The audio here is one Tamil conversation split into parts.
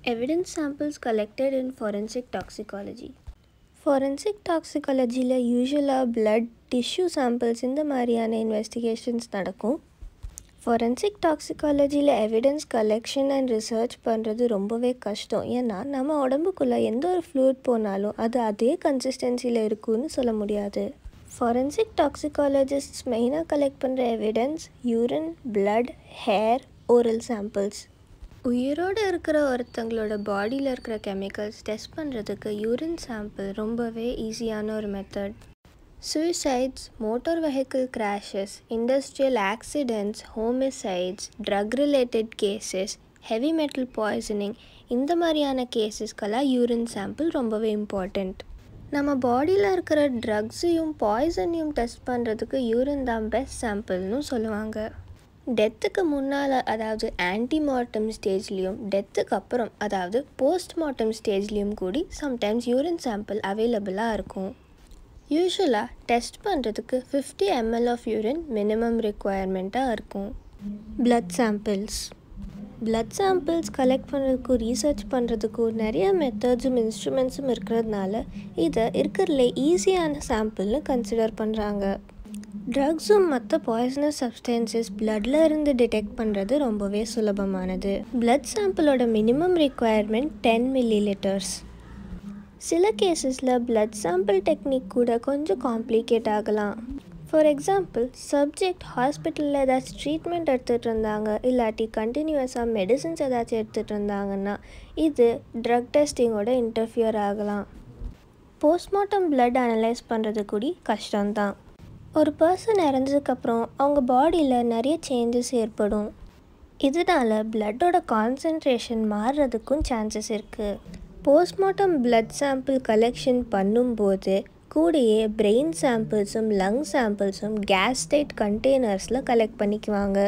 Evidence samples collected in forensic toxicology. forensic டாக்ஸிகாலஜியில் யூஸ்வலாக பிளட் டிஷ்யூ சாம்பிள்ஸ் இந்த மாதிரியான இன்வெஸ்டிகேஷன்ஸ் நடக்கும் ஃபொரென்சிக் டாக்ஸிகாலஜியில் எவிடன்ஸ் கலெக்ஷன் அண்ட் ரிசர்ச் பண்ணுறது ரொம்பவே கஷ்டம் ஏன்னா நம்ம உடம்புக்குள்ளே எந்த ஒரு ஃப்ளூயிட் போனாலும் அது அதே கன்சிஸ்டன்சியில் இருக்குன்னு சொல்ல முடியாது ஃபொரென்சிக் டாக்ஸிகாலஜிஸ்ட்ஸ் மெயினாக கலெக்ட் பண்ணுற evidence urine blood hair oral samples உயிரோடு இருக்கிற ஒருத்தங்களோட பாடியில் இருக்கிற கெமிக்கல்ஸ் டெஸ்ட் பண்ணுறதுக்கு யூரின் சாம்பிள் ரொம்பவே ஈஸியான ஒரு method suicides motor vehicle crashes industrial accidents homicides drug related cases heavy metal poisoning இந்த மாதிரியான கேசஸ்க்கெல்லாம் யூரின் சாம்பிள் ரொம்பவே இம்பார்ட்டண்ட் நம்ம பாடியில் இருக்கிற ட்ரக்ஸையும் பாய்சனையும் டெஸ்ட் பண்ணுறதுக்கு யூரின் தான் பெஸ்ட் சாம்பிள்னு சொல்லுவாங்க டெத்துக்கு முன்னால் அதாவது ஆன்டிமார்ட்டம் ஸ்டேஜ்லேயும் டெத்துக்கு அப்புறம் அதாவது போஸ்ட்மார்ட்டம் ஸ்டேஜ்லேயும் கூடி சம்டைம்ஸ் யூரின் சாம்பிள் அவைலபிளாக இருக்கும் யூஸ்வலாக டெஸ்ட் பண்ணுறதுக்கு fifty ML of urine minimum ரிக்குவயர்மெண்ட்டாக இருக்கும் blood samples blood samples collect பண்ணுறதுக்கும் ரீசர்ச் பண்ணுறதுக்கும் நிறைய மெத்தட்ஸும் இன்ஸ்ட்ருமெண்ட்ஸும் இருக்கிறதுனால இதை இருக்கிறதுல ஈஸியான சாம்பிள்னு கன்சிடர் பண்ணுறாங்க ட்ரக்ஸும் மற்ற பாய்சனஸ் சப்ஸ்டன்சஸ் பிளட்டில் இருந்து டிடெக்ட் பண்ணுறது ரொம்பவே சுலபமானது பிளட் சாம்பிளோட minimum requirement ten millilitres சில கேசஸில் பிளட் சாம்பிள் டெக்னிக் கூட கொஞ்சம் காம்ப்ளிகேட் ஆகலாம் ஃபார் எக்ஸாம்பிள் சப்ஜெக்ட் ஹாஸ்பிட்டலில் ஏதாச்சும் ட்ரீட்மெண்ட் எடுத்துகிட்டு இருந்தாங்க இல்லாட்டி கண்டினியூஸாக மெடிசின்ஸ் ஏதாச்சும் எடுத்துகிட்டு இருந்தாங்கன்னா இது ட்ரக் டெஸ்டிங்கோட இன்டர்ஃபியர் ஆகலாம் போஸ்ட்மார்ட்டம் பிளட் அனலைஸ் பண்ணுறது கூடி கஷ்டம்தான் ஒரு பர்சன் இறந்ததுக்கப்புறம் அவங்க பாடியில் நிறைய சேஞ்சஸ் ஏற்படும் இதனால் பிளட்டோட கான்சன்ட்ரேஷன் மாறுறதுக்கும் சான்சஸ் இருக்குது போஸ்ட்மார்ட்டம் பிளட் சாம்பிள் கலெக்ஷன் பண்ணும்போது கூடயே பிரெயின் சாம்பிள்ஸும் லங் சாம்பிள்ஸும் கேஸ்டைட் கண்டெய்னர்ஸில் கலெக்ட் பண்ணிக்குவாங்க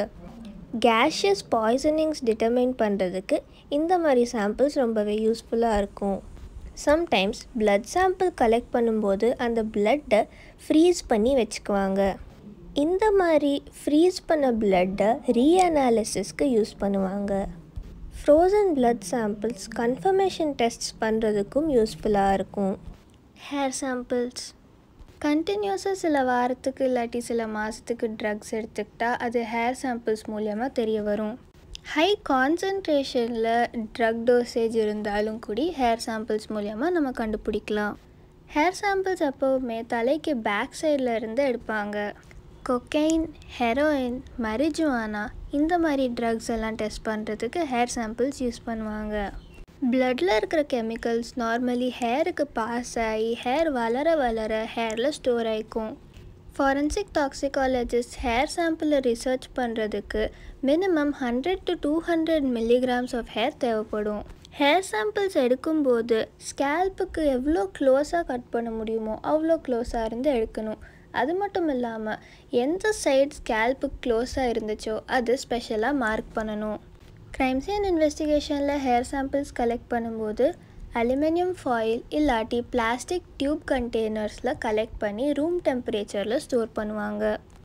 கேஷியஸ் பாய்சனிங்ஸ் டிட்டர்மைன் பண்ணுறதுக்கு இந்த மாதிரி சாம்பிள்ஸ் ரொம்பவே யூஸ்ஃபுல்லாக இருக்கும் சம்டைம்ஸ் பிளட் சாம்பிள் கலெக்ட் பண்ணும்போது அந்த பிளட்டை ஃப்ரீஸ் பண்ணி வச்சுக்குவாங்க இந்த மாதிரி ஃப்ரீஸ் பண்ண பிளட்டை ரீஅனாலிசிஸ்க்கு யூஸ் பண்ணுவாங்க frozen blood samples confirmation tests பண்ணுறதுக்கும் யூஸ்ஃபுல்லாக இருக்கும் ஹேர் சாம்பிள்ஸ் கண்டினியூஸாக சில வாரத்துக்கு இல்லாட்டி சில மாதத்துக்கு ட்ரக்ஸ் எடுத்துக்கிட்டால் அது ஹேர் சாம்பிள்ஸ் மூலியமாக தெரிய வரும் ஹை கான்சன்ட்ரேஷனில் ட்ரக் டோசேஜ் இருந்தாலும் கூடி ஹேர் சாம்பிள்ஸ் மூலியமாக நம்ம கண்டுபிடிக்கலாம் ஹேர் சாம்பிள்ஸ் எப்போவுமே தலைக்கு பேக் சைடில் இருந்து எடுப்பாங்க கொக்கைன் ஹெரோயின் மரிஜுவானா இந்த மாதிரி ட்ரக்ஸ் எல்லாம் டெஸ்ட் பண்ணுறதுக்கு ஹேர் சாம்பிள்ஸ் யூஸ் பண்ணுவாங்க பிளட்டில் இருக்கிற கெமிக்கல்ஸ் நார்மலி ஹேருக்கு பாஸ் ஆகி ஹேர் வளர வளர ஹேரில் ஸ்டோர் ஆகிக்கும் ஃபாரன்சிக் டாக்ஸிகாலஜிஸ்ட் ஹேர் சாம்பிளை ரிசர்ச் பண்ணுறதுக்கு minimum hundred to two hundred milligrams of hair தேவைப்படும் ஹேர் சாம்பிள்ஸ் எடுக்கும்போது ஸ்கேல்ப்புக்கு எவ்வளோ க்ளோஸாக கட் பண்ண முடியுமோ அவ்வளோ க்ளோஸாக இருந்து எடுக்கணும் அது மட்டும் இல்லாமல் எந்த சைட் ஸ்கேல்ப்புக்கு க்ளோஸாக இருந்துச்சோ அது ஸ்பெஷலாக மார்க் பண்ணணும் க்ரைம் சீன் இன்வெஸ்டிகேஷனில் ஹேர் சாம்பிள்ஸ் கலெக்ட் பண்ணும்போது அலுமினியம் ஃபாயில் இல்லாட்டி பிளாஸ்டிக் டியூப் கண்டெய்னர்ஸில் கலெக்ட் பண்ணி ரூம் டெம்பரேச்சரில் ஸ்டோர் பண்ணுவாங்க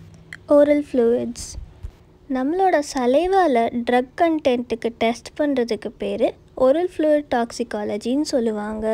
ஓரல் ஃப்ளூயிட்ஸ் நம்மளோட சலைவால் ட்ரக் கண்டென்ட்டுக்கு டெஸ்ட் பண்ணுறதுக்கு பேர் ஓரல் ஃப்ளூயிட் டாக்ஸிகாலஜின்னு சொல்லுவாங்க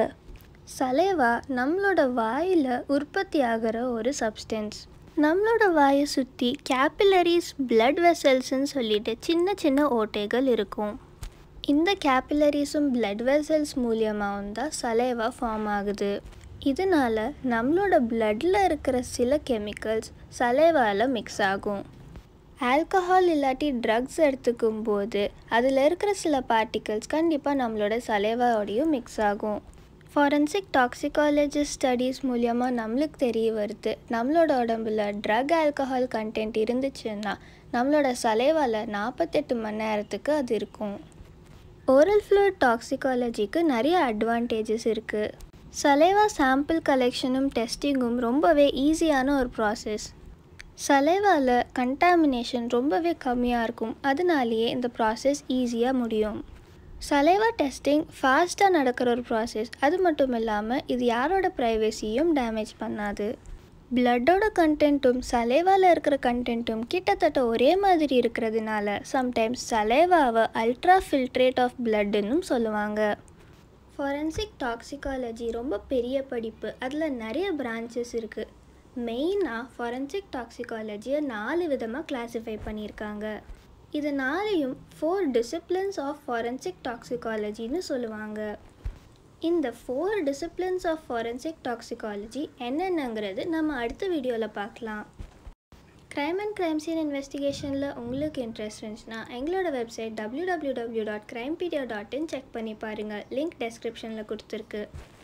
சலைவா நம்மளோட வாயில் உற்பத்தி ஆகிற ஒரு சப்ஸ்டன்ஸ் நம்மளோட வாயை சுற்றி கேபிலரிஸ் பிளட் வெசல்ஸ்ன்னு சொல்லிட்டு சின்ன சின்ன ஓட்டைகள் இருக்கும் இந்த கேபிலரிஸும் பிளட் வெசல்ஸ் மூலியமாகவும் தான் சலைவா ஃபார்ம் ஆகுது இதனால் நம்மளோட பிளட்டில் இருக்கிற சில கெமிக்கல்ஸ் சலைவாவில் மிக்ஸ் ஆகும் ஆல்கஹால் இல்லாட்டி ட்ரக்ஸ் எடுத்துக்கும் போது அதில் இருக்கிற சில பார்ட்டிகல்ஸ் கண்டிப்பாக நம்மளோட சலைவாவோடையும் மிக்ஸ் ஆகும் ஃபாரன்சிக் டாக்ஸிகாலஜி ஸ்டடீஸ் மூலியமாக நம்மளுக்கு தெரிய வருது நம்மளோட உடம்புல ட்ரக் ஆல்கஹால் கண்டென்ட் இருந்துச்சுன்னா நம்மளோட சலைவால் நாற்பத்தெட்டு மணி நேரத்துக்கு அது இருக்கும் ஓரல் ஃப்ளூயிட் டாக்ஸிகாலஜிக்கு நிறைய அட்வான்டேஜஸ் இருக்குது சலைவா சாம்பிள் கலெக்ஷனும் டெஸ்டிங்கும் ரொம்பவே ஈஸியான ஒரு ப்ராசஸ் சலைவாவில் கண்டாமினேஷன் ரொம்பவே கம்மியாக இருக்கும் அதனாலேயே இந்த ப்ராசஸ் ஈஸியாக முடியும் சலைவா டெஸ்டிங் ஃபாஸ்ட்டாக நடக்கிற ஒரு ப்ராசஸ் அது மட்டும் இல்லாமல் இது யாரோட ப்ரைவசியும் டேமேஜ் பண்ணாது பிளட்டோட கண்டென்ட்டும் சலேவாவில் இருக்கிற கண்டென்ட்டும் கிட்டத்தட்ட ஒரே மாதிரி இருக்கிறதுனால சம்டைம்ஸ் சலேவாவை அல்ட்ரா ஃபில்ட்ரேட் ஆஃப் பிளட்டுன்னும் சொல்லுவாங்க ஃபாரன்சிக் டாக்ஸிகாலஜி ரொம்ப பெரிய படிப்பு அதில் நிறைய பிரான்ச்சஸ் இருக்குது மெயினாக ஃபாரன்சிக் டாக்ஸிகாலஜியை நாலு விதமாக கிளாஸிஃபை பண்ணியிருக்காங்க இது நாளையும் ஃபோர் டிசிப்ளின்ஸ் ஆஃப் ஃபாரன்சிக் டாக்ஸிகாலஜின்னு சொல்லுவாங்க இந்த four disciplines of forensic toxicology என்னென்னங்கிறது நம்ம அடுத்த வீடியோவில் பார்க்கலாம் க்ரைம் அண்ட் க்ரைம் சீன் இன்வெஸ்டிகேஷனில் உங்களுக்கு இன்ட்ரெஸ்ட் இருந்துச்சுன்னா எங்களோட website W W W dot crimepedia dot in check பண்ணி பாருங்கள் லிங்க் டெஸ்கிரிப்ஷனில் கொடுத்துருக்கு